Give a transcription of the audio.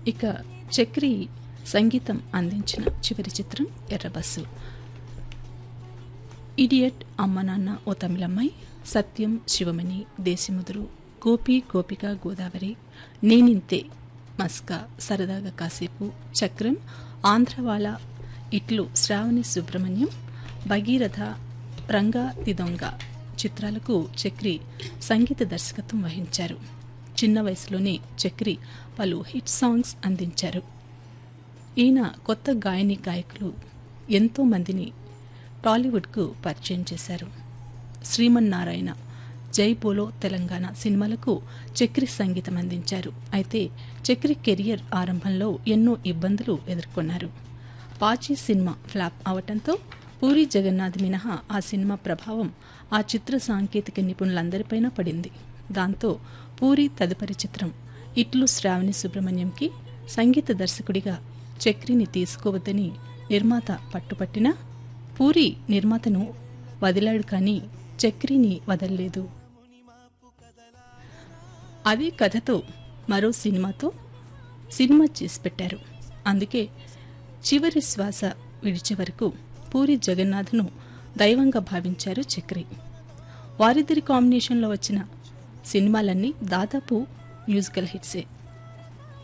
ఇక చక్రి సంగీతం అందించిన చివరి చిత్రం ఎర్రబస్సు ఇడియట్ అమ్మ నాన్న ఓ తమిళమ్మాయి సత్యం శివమణి దేశముదురు గోపి గోపిక గోదావరి నేనింతే మస్కా సరదాగా కాసేపు చక్రం ఆంధ్రవాళ ఇట్లు శ్రావణి సుబ్రహ్మణ్యం భగీరథ రంగా దిదొంగ చిత్రాలకు చక్రి సంగీత దర్శకత్వం వహించారు చిన్న వయసులోనే చక్రి పలు హిట్ సాంగ్స్ అందించారు ఈయన కొత్త గాయని గాయకులు ఎంతో మందిని టాలీవుడ్కు పరిచయం చేశారు శ్రీమన్నారాయణ జై బోలో తెలంగాణ సినిమాలకు చక్రి సంగీతం అందించారు అయితే చక్రి కెరియర్ ఆరంభంలో ఎన్నో ఇబ్బందులు ఎదుర్కొన్నారు పాచి సినిమా ఫ్లాప్ అవటంతో పూరి జగన్నాథ్ మినహా ఆ సినిమా ప్రభావం ఆ చిత్ర సాంకేతిక నిపుణులందరిపైన పడింది దాంతో పూరి తదుపరి చిత్రం ఇట్లు శ్రావణి సుబ్రహ్మణ్యంకి సంగీత దర్శకుడిగా చక్రిని తీసుకోవద్దని నిర్మాత పట్టుపట్టినా పూరి నిర్మాతను వదిలాడు కానీ చక్రిని వదల్లేదు అదే కథతో మరో సినిమాతో సినిమా చేసి పెట్టారు అందుకే చివరి శ్వాస విడిచే వరకు పూరి జగన్నాథ్ను దైవంగా భావించారు చక్రి వారిద్దరి కాంబినేషన్లో వచ్చిన సినిమాలన్నీ దాదాపు మ్యూజికల్ హిట్సే